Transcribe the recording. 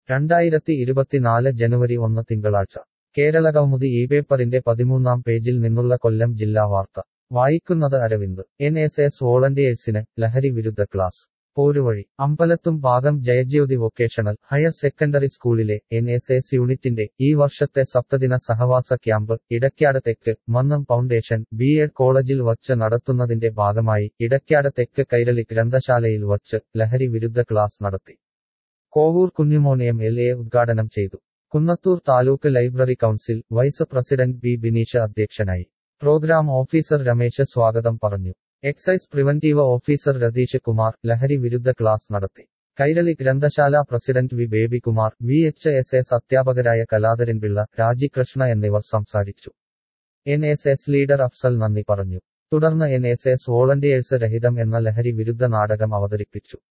രണ്ടായിരത്തി ഇരുപത്തിനാല് ജനുവരി ഒന്ന് തിങ്കളാഴ്ച കേരളകൗമുദി ഈ പേപ്പറിന്റെ പതിമൂന്നാം പേജിൽ നിന്നുള്ള കൊല്ലം ജില്ലാ വാർത്ത വായിക്കുന്നത് അരവിന്ദ് എൻ എസ് എസ് വോളണ്ടിയേഴ്സിന് ലഹരി വിരുദ്ധ ക്ലാസ് പോരുവഴി അമ്പലത്തും ഭാഗം ജയജ്യോതി വൊക്കേഷണൽ ഹയർ സെക്കൻഡറി സ്കൂളിലെ എൻ എസ് എസ് യൂണിറ്റിന്റെ ഈ വർഷത്തെ സപ്തദിന സഹവാസ ക്യാമ്പ് ഇടയ്ക്കാട് തെക്ക് മന്നം ഫൗണ്ടേഷൻ ബി എഡ് കോളേജിൽ വച്ച് നടത്തുന്നതിന്റെ ഭാഗമായി ഇടയ്ക്കാട് തെക്ക് കൈരളി ഗ്രന്ഥശാലയിൽ വച്ച് ലഹരി വിരുദ്ധ ക്ലാസ് നടത്തി Kovoor Kunjumon M L A ഉദ്ഘാടനം ചെയ്തു Kunnathur taluk library council vice president B Bineesh അധ്യക്ഷനായി പ്രോഗ്രാം ഓഫീസർ രമേശ് സ്വാഗതം പറഞ്ഞു excise preventive officer Ratheesh Kumar ലഹരി വിരുദ്ധ ക്ലാസ് നടത്തി കൈരളി ഗ്രന്ഥശാല president V Babykumar V H S S അധ്യാപകരായ കലാധരൻ പിള്ള രാജികൃഷ്ണ എന്നിവർ സംസാരിച്ചു N S S leader Afsal നന്ദി പറഞ്ഞു തുടർന്ന് എൻ എസ് എസ് വോളണ്ടിയേഴ്സ് രഹിതം എന്ന ലഹരി വിരുദ്ധ നാടകം അവതരിപ്പിച്ചു